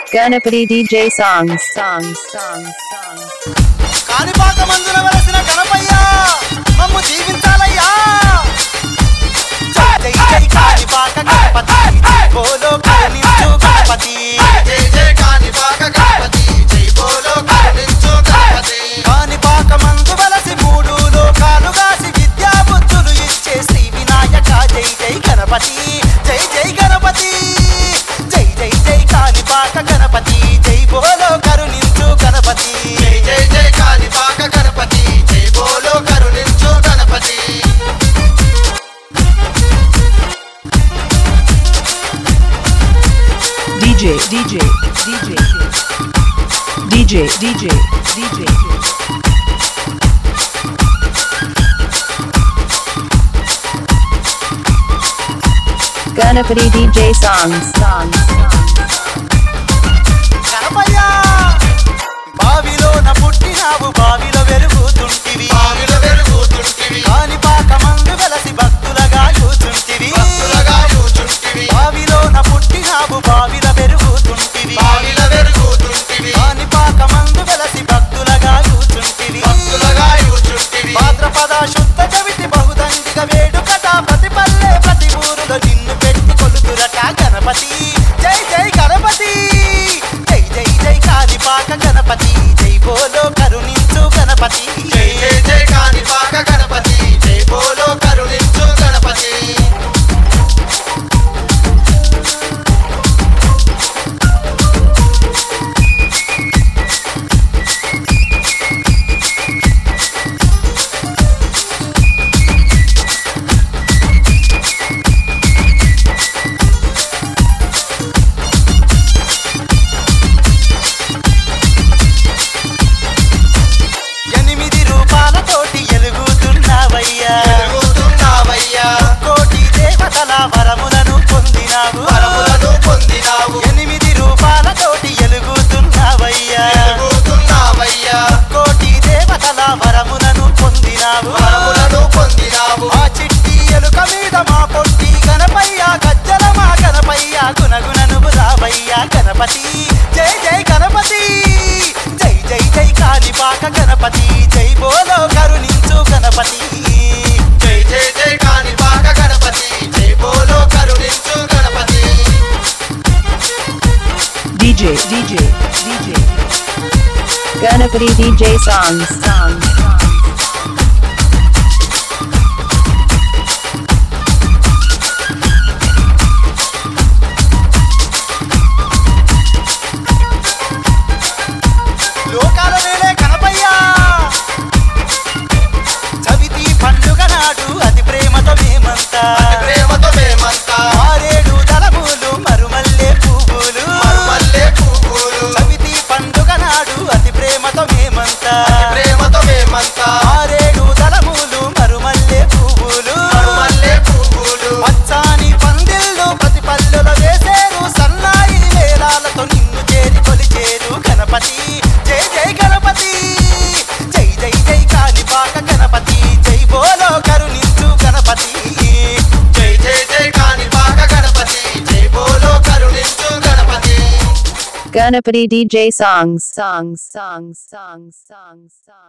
Ganapati DJ songs, songs, songs, songs. Kanipaka మందుల వెలసిన గణపయ్య మమ్ము జీవించాలయ్యా జై జై జై కాణిపాక గణపతి బోలో కరుణించు గణపతి జై జై కాణిపాక గణపతి జై బోలో కరుణించు గణపతి కాణిపాక మందు వెలసి మూడు లోకాలు కాసి విద్యా బుద్ధులు ఇచ్చే శ్రీ వినాయక జై జై గణపతి జై జై గణపతి జై జై జై కాణిపాక గణపతి జై బోలో కరుణించు గణపతి జై జై జై కాణిపాక గణపతి జై బోలో కరుణించు Ganapati DJ, DJ, DJ, DJ, DJ, DJ. Ganapati DJ songs, songs, songs. Ganapayya బావిలోన పుట్టినావు బావిలో వెలుగుతుంటివి బావిలో వెలుగుతుంటివి కాణిపాక మందు వెలసి భక్తులగా కూచుంటివి భక్తులగా కూచుంటివి బావిలోన పుట్టినావు బావిలో వెలుగుతుంటివి బావిలో వెలుగుతుంటివి కాణిపాక మందు వెలసి భక్తులగా కూచుంటివి భక్తులగా కూచుంటివి భాద్రపద శుద్ధ చవితి బహుదండిగ వేడుకట ప్రతి పల్లె ప్రతి ఊరులో నిన్ను పెట్టి కొలుతురట గణపతి జై జై గణపతి జై జై జై కాణిపాక గణపతి జై బోలో కరుణించు గణపతి జై జై జై కాణిపాక గణపతి జై బోలో కరుణించు గణపతి ఎనిమిది రూపాలతోటి ఎలుగుతున్నావయ్యా వెలుగుతున్నావయ్యా కోటి దేవతల వరములను పొందినావు వరములను పొందినావు ఎనిమిది రూపాలతోటి ఎలుగుతున్నావయ్యా వెలుగుతున్నావయ్యా కోటి దేవతల వరములను పొందినావు వరములను పొందినావు ఆ చిట్టి ఎలుక మీద మా పొట్టి గణపయ్య గజ్జల మా గణపయ్య గుణగుణను రావయ్య గణపతి జై జై గణపతి జై జై జై కాణిపాక గణపతి జై బోలో కరుణించు గణపతి జై జై జై కాణిపాక గణపతి జై బోలో కరుణించు Ganapati DJ, DJ, DJ. Ganapati DJ songs, songs, songs. లోకాల వేలే గణపయ్యా చవితి పండుగ నాడు అతి ప్రేమతో మేమంతా అతి ప్రేమతో మేమంతా ఆరేడు తలములు మరుమల్లే పువ్వులు మరుమల్లే పువ్వులు చవితి పండుగ నాడు అతి ప్రేమతో మేమంతా అతి ప్రేమతో మేమంతా ఆరేడు తలములు మరుమల్లే పువ్వులు మరుమల్లే పువ్వులు పచ్చాని పందిళ్ళు ప్రతి పల్లెలో వేసేరు సన్నాయి వేలాలతో నిన్ను చేరి కొలిచేరు గణపతి జై జై గణపతి జై జై జై కాణిపాక గణపతి జై బోలో కరుణించు గణపతి జై జై జై కాణిపాక గణపతి జై బోలో కరుణించు Ganapati Ganapati DJ songs, songs, songs, songs, songs, songs.